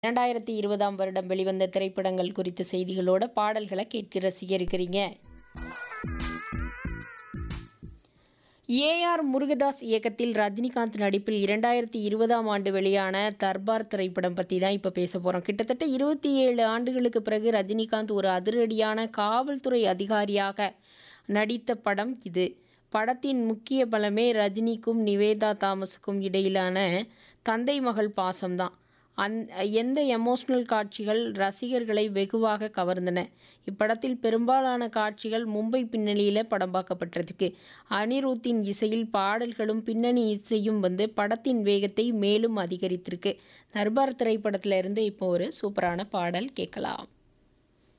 இரண்டாயிரத்தி இருபதாம் வருடம் வெளிவந்த திரைப்படங்கள் குறித்த செய்திகளோட பாடல்களை கேட்க ரசிக்கிறீங்க ஏஆர் முருகதாஸ் இயக்கத்தில் ரஜினிகாந்த் நடிப்பில் இரண்டாயிரத்தி இருபதாம் ஆண்டு வெளியான தர்பார் திரைப்படம் பற்றி தான் இப்போ பேச போகிறோம் கிட்டத்தட்ட இருபத்தி ஏழு ஆண்டுகளுக்கு பிறகு ரஜினிகாந்த் ஒரு அதிரடியான காவல்துறை அதிகாரியாக நடித்த படம் இது படத்தின் முக்கிய பலமே ரஜினிக்கும் நிவேதா தாமஸுக்கும் இடையிலான தந்தை மகள் பாசம்தான் அந் எந்த எமோஷ்னல் காட்சிகள் ரசிகர்களை வெகுவாக கவர்ந்தன இப்படத்தில் பெரும்பாலான காட்சிகள் மும்பை பின்னணியில் படம்பாக்கப்பட்டிருக்கு அனிருத்தின் இசையில் பாடல்களும் பின்னணி இசையும் வந்து படத்தின் வேகத்தை மேலும் அதிகரித்திருக்கு தர்பார் திரைப்படத்துல இருந்து இப்போ ஒரு சூப்பரான பாடல் கேட்கலாம்